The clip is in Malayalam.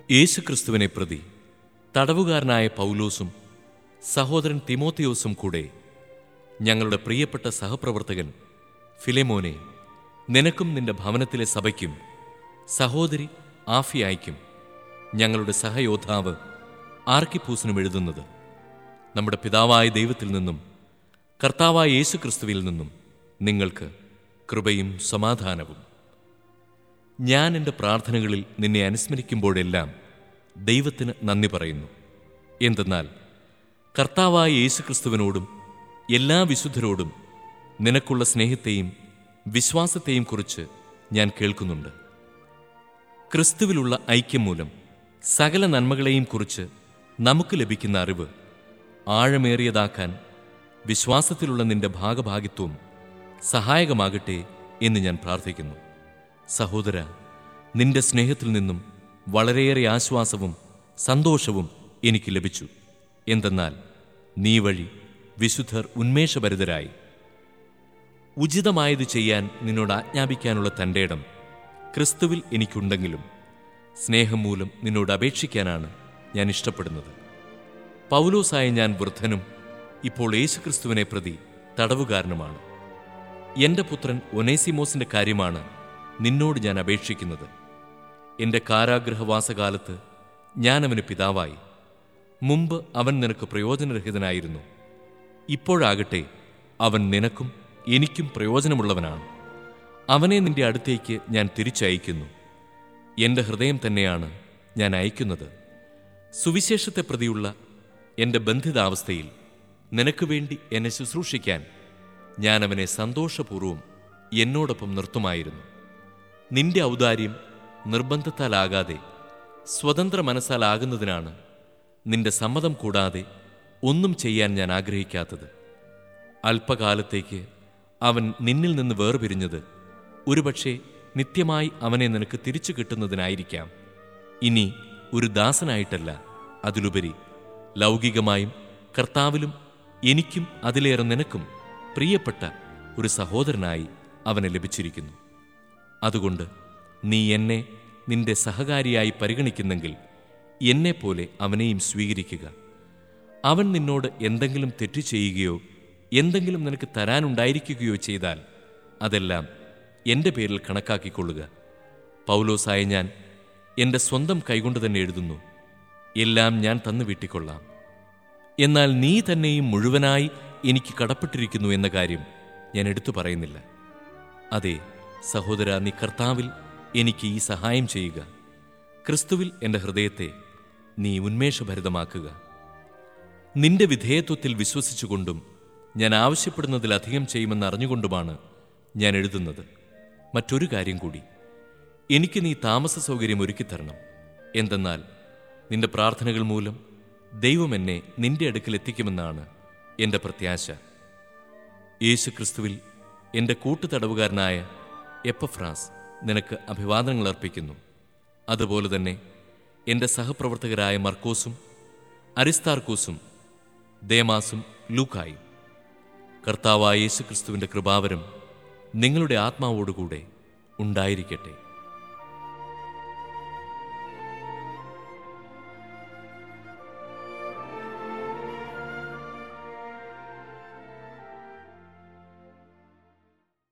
യേശുക്രിസ്തുവിനെ പ്രതി തടവുകാരനായ പൗലോസും സഹോദരൻ തിമോത്തിയോസും കൂടെ ഞങ്ങളുടെ പ്രിയപ്പെട്ട സഹപ്രവർത്തകൻ ഫിലെമോനെ നിനക്കും നിന്റെ ഭവനത്തിലെ സഭയ്ക്കും സഹോദരി ആഫിയായ്ക്കും ഞങ്ങളുടെ സഹയോദ്ധാവ് ആർക്കിപ്പൂസിനും എഴുതുന്നത് നമ്മുടെ പിതാവായ ദൈവത്തിൽ നിന്നും കർത്താവായ യേശുക്രിസ്തുവിൽ നിന്നും നിങ്ങൾക്ക് കൃപയും സമാധാനവും ഞാൻ എൻ്റെ പ്രാർത്ഥനകളിൽ നിന്നെ അനുസ്മരിക്കുമ്പോഴെല്ലാം ദൈവത്തിന് നന്ദി പറയുന്നു എന്തെന്നാൽ കർത്താവായ യേശുക്രിസ്തുവിനോടും എല്ലാ വിശുദ്ധരോടും നിനക്കുള്ള സ്നേഹത്തെയും വിശ്വാസത്തെയും കുറിച്ച് ഞാൻ കേൾക്കുന്നുണ്ട് ക്രിസ്തുവിലുള്ള ഐക്യം മൂലം സകല നന്മകളെയും കുറിച്ച് നമുക്ക് ലഭിക്കുന്ന അറിവ് ആഴമേറിയതാക്കാൻ വിശ്വാസത്തിലുള്ള നിന്റെ ഭാഗഭാഗിത്വം സഹായകമാകട്ടെ എന്ന് ഞാൻ പ്രാർത്ഥിക്കുന്നു സഹോദര നിന്റെ സ്നേഹത്തിൽ നിന്നും വളരെയേറെ ആശ്വാസവും സന്തോഷവും എനിക്ക് ലഭിച്ചു എന്തെന്നാൽ നീ വഴി വിശുദ്ധർ ഉന്മേഷഭരിതരായി ഉചിതമായത് ചെയ്യാൻ നിന്നോട് ആജ്ഞാപിക്കാനുള്ള തൻ്റെ ഇടം ക്രിസ്തുവിൽ എനിക്കുണ്ടെങ്കിലും സ്നേഹം മൂലം നിന്നോട് അപേക്ഷിക്കാനാണ് ഞാൻ ഇഷ്ടപ്പെടുന്നത് പൗലോസായ ഞാൻ വൃദ്ധനും ഇപ്പോൾ യേശുക്രിസ്തുവിനെ പ്രതി തടവുകാരനുമാണ് എന്റെ പുത്രൻ ഒനേസിമോസിന്റെ കാര്യമാണ് നിന്നോട് ഞാൻ അപേക്ഷിക്കുന്നത് എന്റെ കാരാഗ്രഹവാസകാലത്ത് ഞാൻ അവന് പിതാവായി മുമ്പ് അവൻ നിനക്ക് പ്രയോജനരഹിതനായിരുന്നു ഇപ്പോഴാകട്ടെ അവൻ നിനക്കും എനിക്കും പ്രയോജനമുള്ളവനാണ് അവനെ നിന്റെ അടുത്തേക്ക് ഞാൻ തിരിച്ചയക്കുന്നു എന്റെ ഹൃദയം തന്നെയാണ് ഞാൻ അയക്കുന്നത് സുവിശേഷത്തെ പ്രതിയുള്ള എന്റെ ബന്ധിതാവസ്ഥയിൽ നിനക്ക് വേണ്ടി എന്നെ ശുശ്രൂഷിക്കാൻ ഞാൻ അവനെ സന്തോഷപൂർവ്വം എന്നോടൊപ്പം നിർത്തുമായിരുന്നു നിന്റെ ഔദാര്യം നിർബന്ധത്താലാകാതെ സ്വതന്ത്ര മനസ്സാലാകുന്നതിനാണ് നിന്റെ സമ്മതം കൂടാതെ ഒന്നും ചെയ്യാൻ ഞാൻ ആഗ്രഹിക്കാത്തത് അല്പകാലത്തേക്ക് അവൻ നിന്നിൽ നിന്ന് വേർപിരിഞ്ഞത് ഒരുപക്ഷെ നിത്യമായി അവനെ നിനക്ക് തിരിച്ചു കിട്ടുന്നതിനായിരിക്കാം ഇനി ഒരു ദാസനായിട്ടല്ല അതിലുപരി ലൗകികമായും കർത്താവിലും എനിക്കും അതിലേറെ നിനക്കും പ്രിയപ്പെട്ട ഒരു സഹോദരനായി അവനെ ലഭിച്ചിരിക്കുന്നു അതുകൊണ്ട് നീ എന്നെ നിന്റെ സഹകാരിയായി പരിഗണിക്കുന്നെങ്കിൽ എന്നെപ്പോലെ അവനെയും സ്വീകരിക്കുക അവൻ നിന്നോട് എന്തെങ്കിലും തെറ്റു ചെയ്യുകയോ എന്തെങ്കിലും നിനക്ക് തരാനുണ്ടായിരിക്കുകയോ ചെയ്താൽ അതെല്ലാം എൻ്റെ പേരിൽ കണക്കാക്കിക്കൊള്ളുക പൗലോസായ ഞാൻ എൻ്റെ സ്വന്തം കൈകൊണ്ട് തന്നെ എഴുതുന്നു എല്ലാം ഞാൻ തന്നു വീട്ടിക്കൊള്ളാം എന്നാൽ നീ തന്നെയും മുഴുവനായി എനിക്ക് കടപ്പെട്ടിരിക്കുന്നു എന്ന കാര്യം ഞാൻ എടുത്തു പറയുന്നില്ല അതെ സഹോദര നീ കർത്താവിൽ എനിക്ക് ഈ സഹായം ചെയ്യുക ക്രിസ്തുവിൽ എൻ്റെ ഹൃദയത്തെ നീ ഉന്മേഷഭരിതമാക്കുക നിന്റെ വിധേയത്വത്തിൽ വിശ്വസിച്ചുകൊണ്ടും ഞാൻ ആവശ്യപ്പെടുന്നതിലധികം ചെയ്യുമെന്ന് അറിഞ്ഞുകൊണ്ടുമാണ് ഞാൻ എഴുതുന്നത് മറ്റൊരു കാര്യം കൂടി എനിക്ക് നീ താമസ സൗകര്യം ഒരുക്കിത്തരണം എന്തെന്നാൽ നിന്റെ പ്രാർത്ഥനകൾ മൂലം ദൈവം എന്നെ നിന്റെ അടുക്കൽ എത്തിക്കുമെന്നാണ് എൻ്റെ പ്രത്യാശ യേശു ക്രിസ്തുവിൽ എൻ്റെ കൂട്ടുതടവുകാരനായ എപ്പഫ്രാസ് നിനക്ക് അഭിവാദനങ്ങൾ അർപ്പിക്കുന്നു അതുപോലെ തന്നെ എൻ്റെ സഹപ്രവർത്തകരായ മർക്കോസും അരിസ്താർക്കൂസും ദേമാസും ലൂക്കായും കർത്താവായ യേശു ക്രിസ്തുവിൻ്റെ കൃപാവരം നിങ്ങളുടെ ആത്മാവോടുകൂടെ ഉണ്ടായിരിക്കട്ടെ